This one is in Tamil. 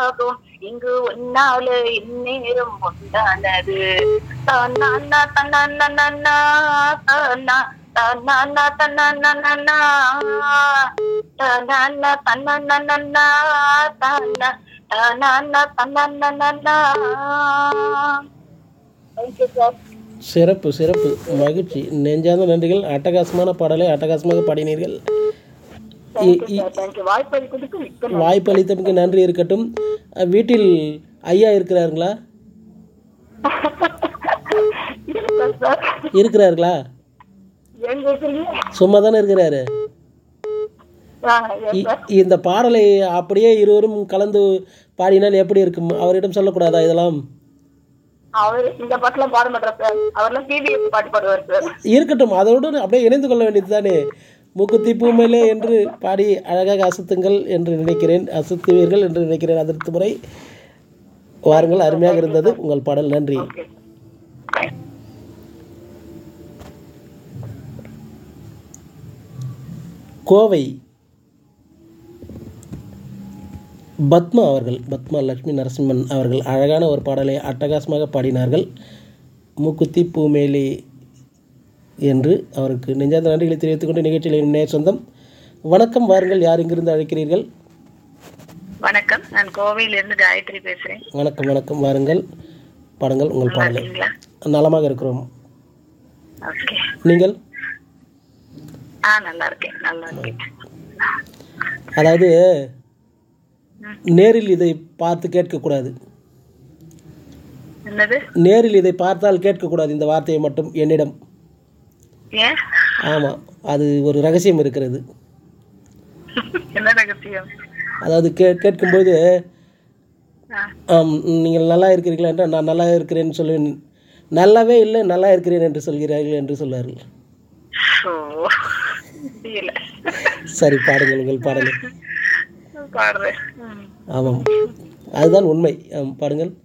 உண்டாகும் இங்கு உன்னால இந்நேரம் உண்டானது தன்னா தன்னா தன்னா தன்னா தன்னா தன்னா தன்னா தன்னா தன்னா தேங்க்யூ சார் சிறப்பு சிறப்பு மகிழ்ச்சி நெஞ்சார்ந்த நன்றிகள் அட்டகாசமான பாடலை அட்டகாசமாக பாடினீர்கள் இ- இ- தேங்க்யூ வாய்ப்பு அளிக்கிறதுக்கு மிக்க வாய்ப்பு அளித்தமைக்கு நன்றி இருக்கட்டும் அஹ், வீட்டில் ஐயா இருக்கிறார்களா இருக்கா சார் இருக்கிறார்களா எங்க இருக்கிறீங்க சும்மா தானே இருக்கிறாரு ஆ, yes இ- sir. இந்த பாடலை அப்படியே இருவரும் கலந்து பாடினால் எப்படி இருக்கும் அவரிடம் சொல்லக்கூடாதா இதெல்லாம் அவரு இந்த பாட்டுலாம் பாட மாட்டார் சார் அவர்லாம் பிபிஎஸ் பாட்டு பாடுவார் சார் இருக்கட்டும் அதோடு அப்படியே இணைந்து கொள்ள வேண்டியது தானே மூக்குத்தி பூமேலே என்று பாடி அழகாக அசத்துங்கள் என்று நினைக்கிறேன் அசத்துவீர்கள் என்று நினைக்கிறேன் அதற்கு முறை வாருங்கள் அருமையாக இருந்தது உங்கள் பாடல் நன்றி கோவை பத்மா அவர்கள் பத்மா லட்சுமி நரசிம்மன் அவர்கள் அழகான ஒரு பாடலை அட்டகாசமாக பாடினார்கள் மூக்குத்தி பூமேலே என்று அவருக்கு நெஞ்சார்ந்த நன்றிகளை தெரிவித்துக் கொண்டு நிகழ்ச்சியில் நேர் சொந்தம் வணக்கம் வாருங்கள் யார் இங்கிருந்து அழைக்கிறீர்கள் வணக்கம் நான் கோவையில இருந்து காயத்ரி பேசுறேன் வணக்கம் வணக்கம் வாருங்கள் பாடுங்கள் உங்கள் பாடலை இருக்கீங்களா நலமாக இருக்கிறோம் ஓகே நீங்கள் ஆ நல்லா இருக்கேன் நல்லா இருக்கேன் அதாவது நேரில் இதை பார்த்து கேட்கக்கூடாது என்னது நேரில் இதை பார்த்தால் கேட்கக்கூடாது இந்த வார்த்தையை மட்டும் என்னிடம் ஏன் ஆமாம் அது ஒரு ரகசியம் இருக்கிறது என்ன ரகசியம் அதாவது கே கேட்கும்போது ஆ, ஆம் நீங்கள் நல்லா இருக்கிறீர்களா என்றால் நான் நல்லா இருக்கிறேன்னு சொல்லுவேன் நல்லாவே இல்லை நல்லா இருக்கிறேன் என்று சொல்கிறார்கள் என்று சொல்வார்கள் ஓ முடியல சரி பாடுங்கள் உங்கள் பாடலை பாடுறேன் ம். ஆமாம் அதுதான் உண்மை ஆம், பாடுங்கள்